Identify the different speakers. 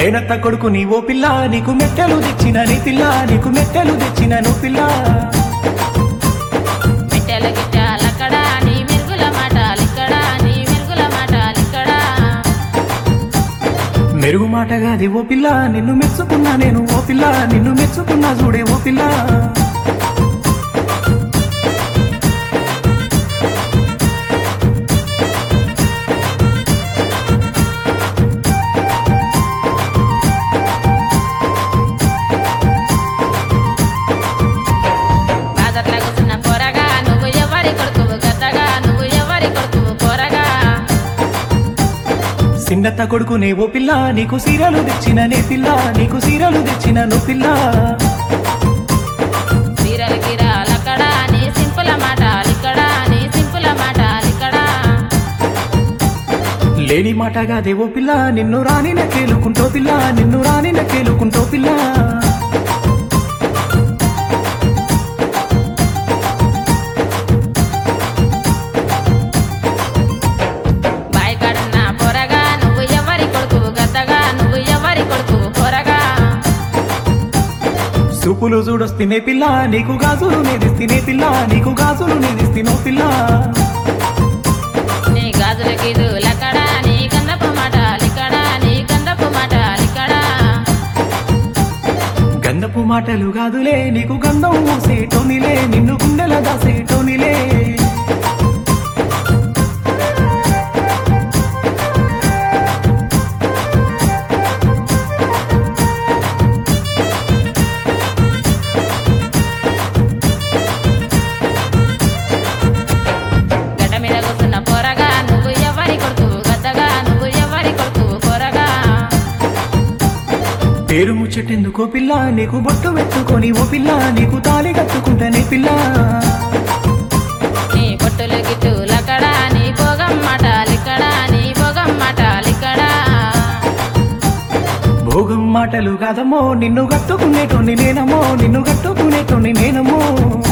Speaker 1: మేనత్త కొడుకు నీ ఓ పిల్ల నీకు మెట్టెలు తెచ్చిన నీ పిల్ల నీకు మెట్టెలు తెచ్చిన నువ్వు పిల్ల
Speaker 2: పిట్టెల గిట్టాలక్కడ నీ మెరుగుల మాటలిక్కడ నీ మెరుగుల మాటలిక్కడ
Speaker 1: మెరుగు మాటగాది ఓ పిల్ల నిన్ను మెచ్చుకున్నా నేను ఓ పిల్ల నిన్ను మెచ్చుకున్నా చూడే ఓ పిల్ల
Speaker 2: బాదట్ల కూర్చున్న పొరగా నువ్వు ఎవరి కొడుకువు గద్దగా నువ్వు ఎవరి కొడుకువు పొరగా
Speaker 1: సిన్నత్త కొడుకు నే ఓ పిల్ల నీకు సీరలు తెచ్చిన నే పిల్ల నీకు సీరలు తెచ్చిన నువ్వు పిల్ల
Speaker 2: సీరల గిరాలక్కడ నీ సింపుల మాటలిక్కడ నీ సింపుల మాటలిక్కడ
Speaker 1: లేని మాటగాదే ఓ పిల్ల నిన్ను రాని నకేలుకుంటో పిల్ల నిన్ను రాని నకేలుకుంటో పిల్ల
Speaker 2: బాయికాడున్న పొరగా నువ్వు ఎవరి కొడుకువు గద్దగా నువ్వు ఎవరి కొడుకువు పొరగా
Speaker 1: సూపులు చూడొస్తేనే పిల్ల నీకు గాజులు నేదిస్తేనే పిల్ల నీకు గాజులు నేదిస్తేనో పిల్ల
Speaker 2: నీ గాజుల గిజులక్కడ నీ గంధపు మాటలిక్కడ నీ గంధపు మాటలిక్కడ
Speaker 1: గంధపు మాటలు కాదులే నీకు గంధం మూసేటోనిలే నిన్ను గుండెల దాసేటోనిలే
Speaker 2: గడ్డ మీద కూర్చున్న పొరగా నువ్వు ఎవరి కొడుకువు గద్దగా నువ్వు ఎవరి కొడుకువు పొరగా
Speaker 1: పేరు ముచ్చటెందుకో పిల్ల నీకు బొట్టు పెట్టుకొని ఓ పిల్ల నీకు తాళి కట్టుకుంటానే పిల్ల
Speaker 2: నీ పొట్టులు గిట్టులక్కడ నీ భోగం మాటలిక్కడ నీ భోగం మాటలిక్కడ
Speaker 1: భోగం మాటలు కాదమ్మో నిన్ను కట్టుకునేటోని నేనమ్మో నిన్ను కట్టుకునేటోని నేనమ్మో